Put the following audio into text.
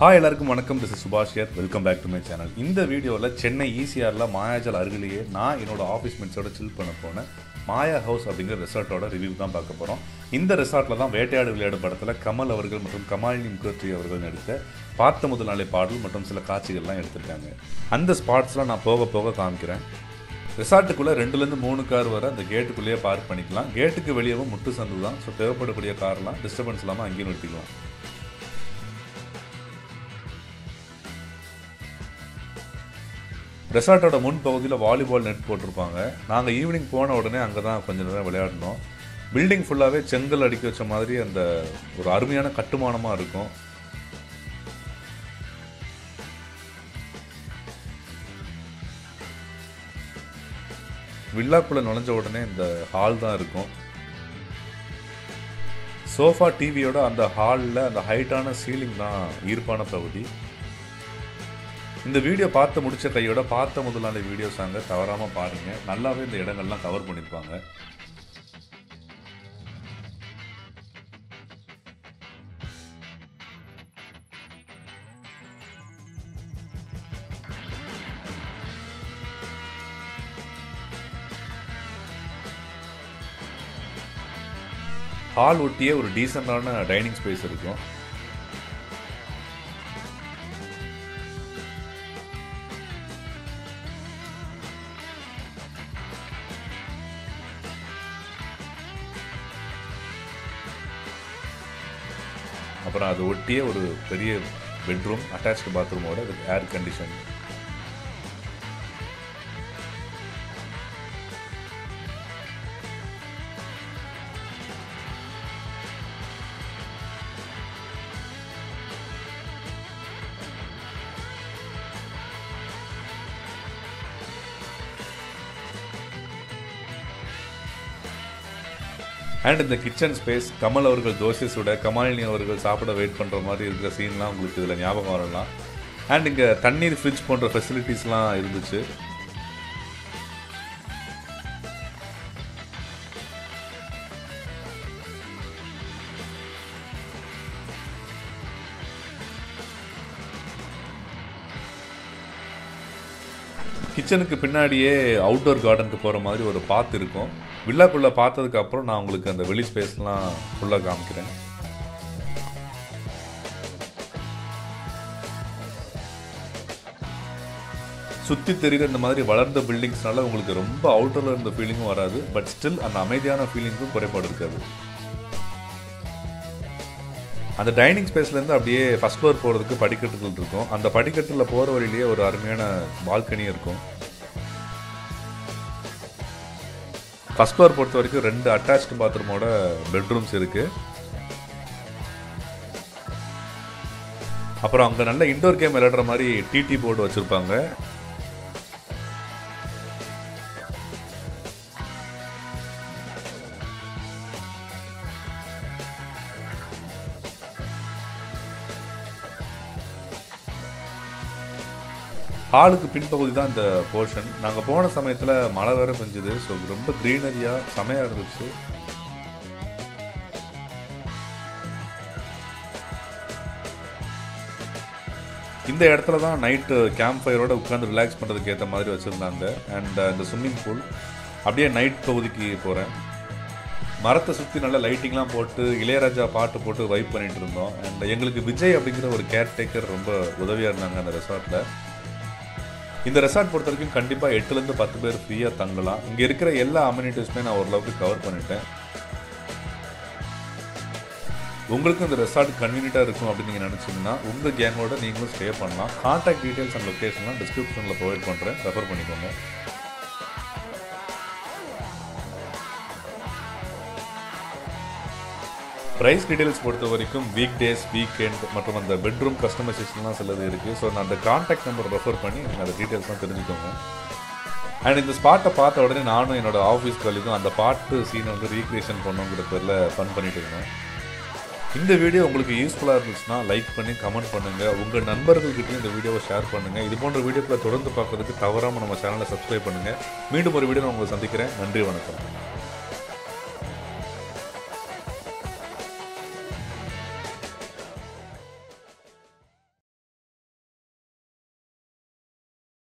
hi எல்லாருக்கும் வணக்கம் this is Subash here welcome back to my channel இந்த வீடியோவில் சென்னை ஈசிஆரில் மாயாஜல் அருகிலேயே நான் என்னோட ஆஃபீஸ் மெட்ஸோட சில் பண்ண போனேன் மாயா ஹவுஸ் அப்படிங்கிற ரெசார்ட்டோட ரிவ்யூ தான் பார்க்க போகிறோம் இந்த ரெசார்ட்டில் தான் வேட்டையாடு விளையாடு படத்தில் கமல் அவர்கள் மற்றும் கமாலினி முகர்ஜி அவர்கள் நடித்த பார்த்த முதல் நாளை பாடல் மற்றும் சில காட்சிகள்லாம் எடுத்திருக்காங்க அந்த ஸ்பாட்ஸ்லாம் நான் போக போக காமிக்கிறேன் ரிசார்ட்டுக்குள்ளே ரெண்டுலேருந்து மூணு கார் வர அந்த கேட்டுக்குள்ளேயே பார்க் பண்ணிக்கலாம் கேட்டுக்கு வெளியவும் முட்டு சந்து தான் ஸோ தேவைப்படக்கூடிய கார்லாம் டிஸ்டர்பன்ஸ் இல்லாமல் அங்கேயும் நிறுத்திக்கலாம் ரெசார்ட்டோட முன் பகுதியில் வாலிபால் நெட் போட்டிருப்பாங்க நாங்கள் ஈவினிங் போன உடனே அங்கே தான் கொஞ்ச நேரம் விளையாடினோம் பில்டிங் ஃபுல்லாகவே செங்கல் அடுக்கி வச்ச மாதிரி அந்த ஒரு அருமையான கட்டுமானமாக இருக்கும் வில்லாக்குள்ளே நுழைஞ்ச உடனே இந்த ஹால் தான் இருக்கும் சோஃபா டிவியோட அந்த ஹாலில் அந்த ஹைட்டான சீலிங் தான் ஈர்ப்பான பகுதி இந்த வீடியோ பார்த்து முடிச்ச கையோட பார்த்த முதலாளி வீடியோ சாங்க தவறாமல் பாருங்கள் நல்லாவே இந்த இடங்கள்லாம் கவர் பண்ணியிருப்பாங்க ஹால் ஒட்டியே ஒரு டீசெண்டான டைனிங் ஸ்பேஸ் இருக்கும் அப்புறம் அது ஒட்டியே ஒரு பெரிய பெட்ரூம் அட்டாச்டு பாத்ரூமோட வித் ஏர் கண்டிஷன் அண்ட் இந்த கிச்சன் ஸ்பேஸ் கமல் அவர்கள் தோசை சுட கமாலினி அவர்கள் சாப்பிட வெயிட் பண்ணுற மாதிரி இருக்கிற சீன்லாம் உங்களுக்கு இதில் ஞாபகம் வரலாம் அண்ட் இங்கே தண்ணீர் ஃப்ரிட்ஜ் போன்ற ஃபெசிலிட்டிஸ்லாம் இருந்துச்சு கிச்சனுக்கு பின்னாடியே அவுட்டோர் கார்டனுக்கு போகிற மாதிரி ஒரு பாத் இருக்கும் வில்லாக்குள்ளே பார்த்ததுக்கு அப்புறம் நான் உங்களுக்கு அந்த வெளி ஸ்பேஸ்லாம் ஃபுல்லாக காமிக்கிறேன் சுற்றி தெரிகிற இந்த மாதிரி வளர்ந்த பில்டிங்ஸ்னால உங்களுக்கு ரொம்ப அவுட்டரில் இருந்த ஃபீலிங்கும் வராது பட் ஸ்டில் அந்த அமைதியான ஃபீலிங்கும் குறைபாடு இருக்காது அந்த டைனிங் ஸ்பேஸ்லேருந்து அப்படியே ஃபஸ்ட் ஃப்ளோர் போகிறதுக்கு படிக்கட்டுகள் இருக்கும் அந்த படிக்கட்டில் போகிற வழியிலேயே ஒரு அருமையான பால்கனி இருக்கும் ஃபஸ்ட் ஃப்ளோர் பொறுத்த வரைக்கும் ரெண்டு அட்டாச்டு பாத்ரூமோட பெட்ரூம்ஸ் இருக்குது அப்புறம் அங்கே நல்ல இண்டோர் கேம் விளையாடுற மாதிரி டிடி போர்டு வச்சுருப்பாங்க ஹாலுக்கு பின்பகுதி தான் இந்த போர்ஷன் நாங்கள் போன சமயத்தில் மழை வேற பெஞ்சுது ஸோ ரொம்ப க்ரீனரியாக செமையாக இருந்துச்சு இந்த இடத்துல தான் நைட்டு கேம்ப் ஃபயரோட உட்காந்து ரிலாக்ஸ் பண்ணுறதுக்கு ஏற்ற மாதிரி வச்சுருந்தாங்க அண்ட் இந்த ஸ்விம்மிங் பூல் அப்படியே நைட் பகுதிக்கு போகிறேன் மரத்தை சுற்றி நல்ல லைட்டிங்லாம் போட்டு இளையராஜா பாட்டு போட்டு வைப் பண்ணிட்டு இருந்தோம் அண்ட் எங்களுக்கு விஜய் அப்படிங்கிற ஒரு கேர்டேக்கர் ரொம்ப உதவியாக இருந்தாங்க அந்த ரெசார்ட்டில் இந்த ரெசார்ட் பொறுத்த வரைக்கும் கண்டிப்பாக எட்டுலேருந்து பத்து பேர் ஃப்ரீயாக தங்கலாம் இங்கே இருக்கிற எல்லா அம்யூனிட்டிஸுமே நான் ஓரளவுக்கு கவர் பண்ணிட்டேன் உங்களுக்கும் இந்த ரெசார்ட் கன்வீனியண்ட்டாக இருக்கும் அப்படின்னு நீங்கள் நினச்சிங்கன்னா உங்கள் கேங்கோட நீங்களும் ஸ்டே பண்ணலாம் கான்டாக்ட் டீட்டெயில்ஸ் அண்ட் லொக்கேஷன்லாம் டிஸ்கிரிப்ஷனில் ப்ரொவைட் பண்ணுறேன் ரெஃபர் பண்ணிக்கோங்க ப்ரைஸ் டீடைல்ஸ் பொறுத்த வரைக்கும் வீக் டேஸ் வீக்கெண்ட் மற்றும் அந்த பெட்ரூம் கஸ்டமைசேஷன்லாம் சிலது இருக்குது ஸோ நான் அந்த கான்டாக்ட் நம்பர் ரெஃபர் பண்ணி நீங்கள் அந்த டீட்டெயில்ஸ்லாம் தெரிஞ்சுக்கோங்க அண்ட் இந்த ஸ்பாட்டை பார்த்த உடனே நானும் என்னோட ஆஃபீஸ் கழிக்கும் அந்த பாட்டு சீனை வந்து ரீக்ரியேஷன் பண்ணுங்கிற பேரில் ஃபன் பண்ணிட்டு இருந்தேன் இந்த வீடியோ உங்களுக்கு யூஸ்ஃபுல்லாக இருந்துச்சுன்னா லைக் பண்ணி கமெண்ட் பண்ணுங்கள் உங்கள் நண்பர்கள்கிட்டயும் இந்த வீடியோவை ஷேர் பண்ணுங்கள் இது போன்ற வீடியோக்களை தொடர்ந்து பார்க்கறதுக்கு தவறாமல் நம்ம சேனலை சப்ஸ்கிரைப் பண்ணுங்கள் மீண்டும் ஒரு வீடியோ நான் உங்களை சந்திக்கிறேன் நன்றி வணக்கம்